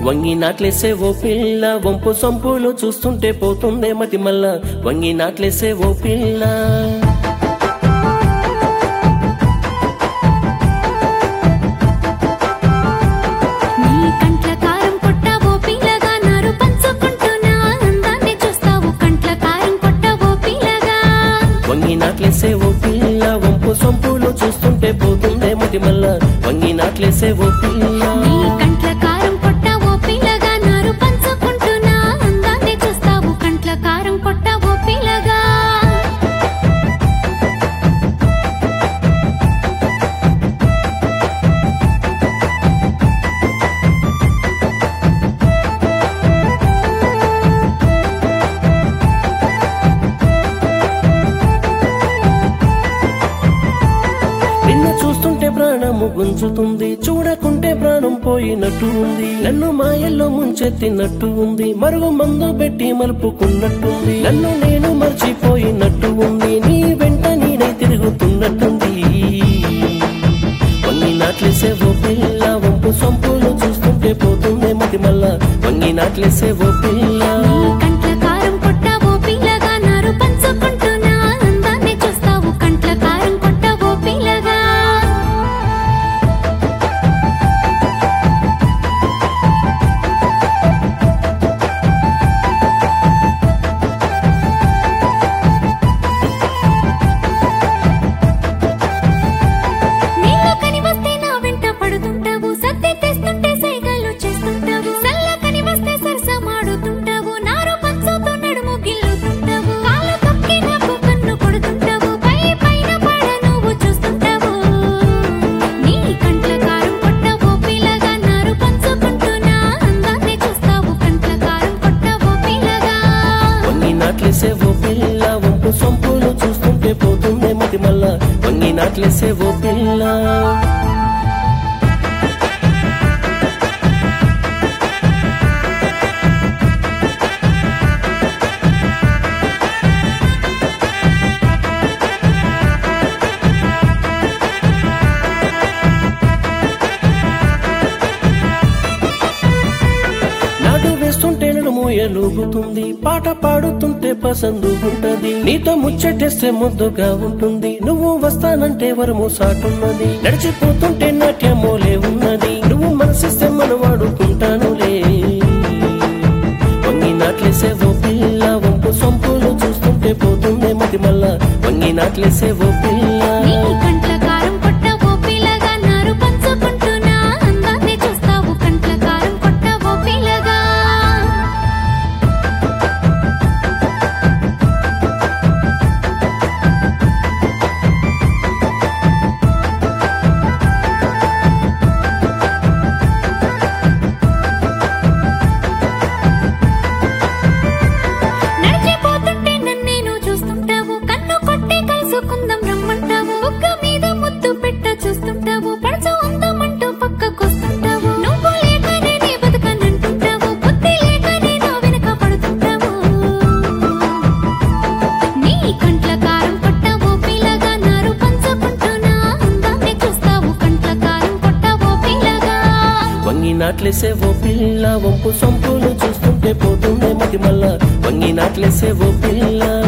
వంగి నాట్లేసే ఓ పిల్ల వంపు సొంపులు చూస్తుంటే పోతుందే మతి మల్ల వంగి నాట్లేసే ఓ పిల్ల నీ కంట్ల కారం కొట్టవో పిల్లగా నారు పంచుకుంటున్నా అందాన్ని చూస్తావు కంట్ల కారం కొట్టవో పిల్లగా వంగి నాట్లేసే ఓ పిల్ల వంపు సొంపులు చూస్తుంటే పోతుందే మతి మల్ల వంగి నాట్లేసే ఓ పిల్ల నీ కంట్ల కారం కొట్టవో పిల్లగా నారు పంచుకుంటున్నా అందాన్ని చూస్తావు కంట్ల కారం కొట్టవో పిల్లగా నిన్ను చూస్తుంటే ప్రాణము గుంజుతుంది చూడకుంటే ప్రాణం పోయినట్టు ఉంది నన్ను మాయల్లో ముంచెత్తినట్టు ఉంది మరుగు మందు పెట్టి మలుపుకున్నట్టుంది నన్ను నేను మర్చిపోయినట్టు ఉంది నీ వెంట నేనే తిరుగుతున్నట్టుంది వంగి నాట్లేసే ఓ పిల్ల వంపు సొంపులు చూస్తుంటే పోతుందే మతి మల్ల వంగి నాట్లేసే ఓ పిల్ల నీ కంట్ల కారం కొట్టవో పిల్లగా నారు పంచుకుంటున్నా అందాన్ని చూస్తావు కంట్ల కారం కొట్టవో పిల్లగా నీళ్ళు కని వస్తే నా వెంట పడుతుంటావు సత్తి తెస్తుంటే సైగలు చేస్తుంటావు సల్ల కని వస్తే సరసమాడుతుంటావు నారు పంచుతూ నడుము గిల్లుతుంటావు కాళ్ళ తొక్కి నాకు కన్ను కొడుతుంటావు పై పైన పడ నువ్వు చూస్తుంటావు నీ కంట్ల కారం కొట్టవో పిల్లగా నారు పంచుకుంటున్నా అందాన్ని చూస్తావు కంట్ల కారం కొట్టవో పిల్లగా వంగి నాట్లేసే ఓ పిల్ల వంపు సొంపులు చూస్తుంటే పోతుందే మతి మల్ల వంగి నాట్లేసే ఓ పిల్ల నాటు వేస్తుంటే నడుము ఎలుగుతుంది పాట పాడుతుంటే పసందుకుంటది నీతో ముచ్చటేస్తే ముద్దుగా ఉంటుంది నువ్వు వస్తానంటే వరము సాటున్నది నడిచిపోతుంటే నాట్యమోలే ఉన్నది నువ్వు మనసిస్తే మనవాడుకుంటానులే వంగి నాట్లేసే ఓ పిల్ల వంపు సొంపులు చూస్తుంటే పోతుందే మతి మల్ల వంగి నాట్లేసే ఓ పిల్ల నీ కంట్ల కారం కొట్టవో పిల్లగా నారు పంచుకుంటున్నా అందాన్ని చూస్తావు కంట్ల కారం కొట్టవో పిల్లగా నడిచిపోతుంటే నన్నేను చూస్తుంటావు కన్ను కొట్టి కలుసుకుందాం రమ్మంటావు బుగ్గ మీద ముద్దు పెట్ట చూస్తుంటావు పడచు ఉందామంటూ పక్కకొస్తుంటావు నువ్వు లేకనే నీ బతుకనంటుంటావు బుద్ధి లేకనే నా వెనక పడుతుంటావు నీ కంట్ల కారం కొట్టవో పిల్లగా నారు పంచుకుంటున్నా అందాన్ని చూస్తావు కంట్ల కారం కొట్టవో పిల్లగా వంగి నాట్లేసే ఓ పిల్ల వంపు సొంపులు చూస్తుంటే పోతుందే మతి మల్ల వంగి నాట్లేసే ఓ పిల్ల